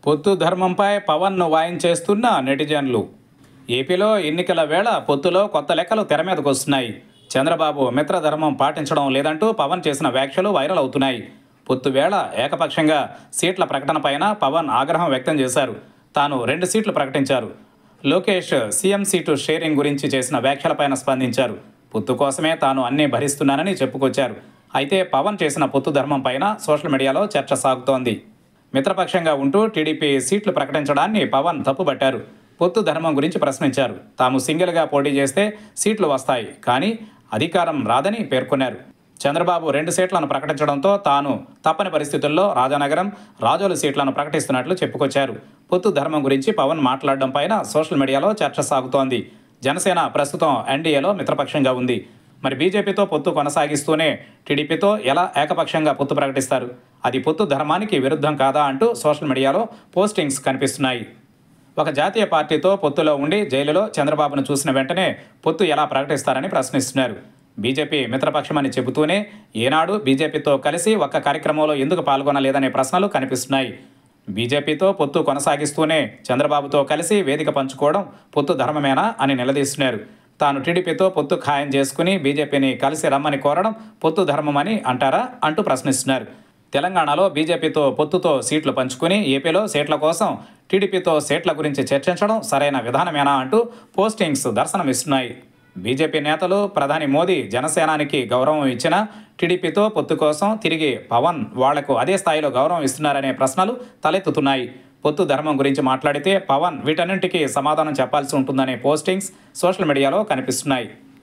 పొత్తు ధర్మంపై పవన్ను వాయించేస్తున్న నెటిజన్లు ఏపీలో ఎన్నికల వేళ పొత్తులో కొత్త లెక్కలు తెర మీదకు వస్తున్నాయి చంద్రబాబు మిత్రధర్మం పాటించడం లేదంటూ పవన్ చేసిన వ్యాఖ్యలు వైరల్ అవుతున్నాయి పొత్తు వేళ ఏకపక్షంగా సీట్ల ప్రకటనపైన పవన్ ఆగ్రహం వ్యక్తం చేశారు తాను రెండు సీట్లు ప్రకటించారు లోకేష్ సీఎం సీటు షేరింగ్ గురించి చేసిన వ్యాఖ్యలపైన స్పందించారు పొత్తు కోసమే తాను అన్నీ భరిస్తున్నానని చెప్పుకొచ్చారు అయితే పవన్ చేసిన పొత్తు ధర్మం పైన సోషల్ మీడియాలో చర్చ సాగుతోంది మిత్రపక్షంగా ఉంటూ టీడీపీ సీట్లు ప్రకటించడాన్ని పవన్ తప్పుపట్టారు పొత్తు ధర్మం గురించి ప్రశ్నించారు తాము సింగిల్గా పోటీ చేస్తే సీట్లు వస్తాయి కానీ అధికారం రాదని పేర్కొన్నారు చంద్రబాబు రెండు సీట్లను ప్రకటించడంతో తాను తప్పని పరిస్థితుల్లో రాజానగరం రాజోలు సీట్లను ప్రకటిస్తున్నట్లు చెప్పుకొచ్చారు పొత్తు ధర్మం గురించి పవన్ మాట్లాడడం పైన సోషల్ మీడియాలో చర్చ సాగుతోంది జనసేన ప్రస్తుతం ఎన్డీఏలో మిత్రపక్షంగా ఉంది మరి బీజేపీతో పొత్తు కొనసాగిస్తూనే టీడీపీతో ఎలా ఏకపక్షంగా పొత్తు ప్రకటిస్తారు అది పొత్తు ధర్మానికి విరుద్ధం కాదా అంటూ సోషల్ మీడియాలో పోస్టింగ్స్ కనిపిస్తున్నాయి ఒక జాతీయ పార్టీతో పొత్తులో ఉండి జైలులో చంద్రబాబును చూసిన వెంటనే పొత్తు ఎలా ప్రకటిస్తారని ప్రశ్నిస్తున్నారు బీజేపీ మిత్రపక్షమని చెబుతూనే ఏనాడు బీజేపీతో కలిసి ఒక్క కార్యక్రమంలో ఎందుకు పాల్గొనలేదనే ప్రశ్నలు కనిపిస్తున్నాయి బీజేపీతో పొత్తు కొనసాగిస్తూనే చంద్రబాబుతో కలిసి వేదిక పంచుకోవడం పొత్తు ధర్మమేనా అని నిలదీస్తున్నారు తాను టీడీపీతో పొత్తు ఖాయం చేసుకుని బీజేపీని కలిసి రమ్మని కోరడం పొత్తు ధర్మమని అంటారా అంటూ ప్రశ్నిస్తున్నారు తెలంగాణలో బీజేపీతో పొత్తుతో సీట్లు పంచుకుని ఏపీలో సీట్ల కోసం టీడీపీతో సీట్ల గురించి చర్చించడం సరైన విధానమేనా అంటూ పోస్టింగ్స్ దర్శనమిస్తున్నాయి బీజేపీ నేతలు ప్రధాని మోదీ జనసేనానికి గౌరవం ఇచ్చినా టీడీపీతో పొత్తు కోసం తిరిగి పవన్ వాళ్లకు అదే స్థాయిలో గౌరవం ఇస్తున్నారనే ప్రశ్నలు తలెత్తుతున్నాయి పొత్తు ధర్మం గురించి మాట్లాడితే పవన్ వీటన్నింటికీ సమాధానం చెప్పాల్సి ఉంటుందనే పోస్టింగ్స్ సోషల్ మీడియాలో కనిపిస్తున్నాయి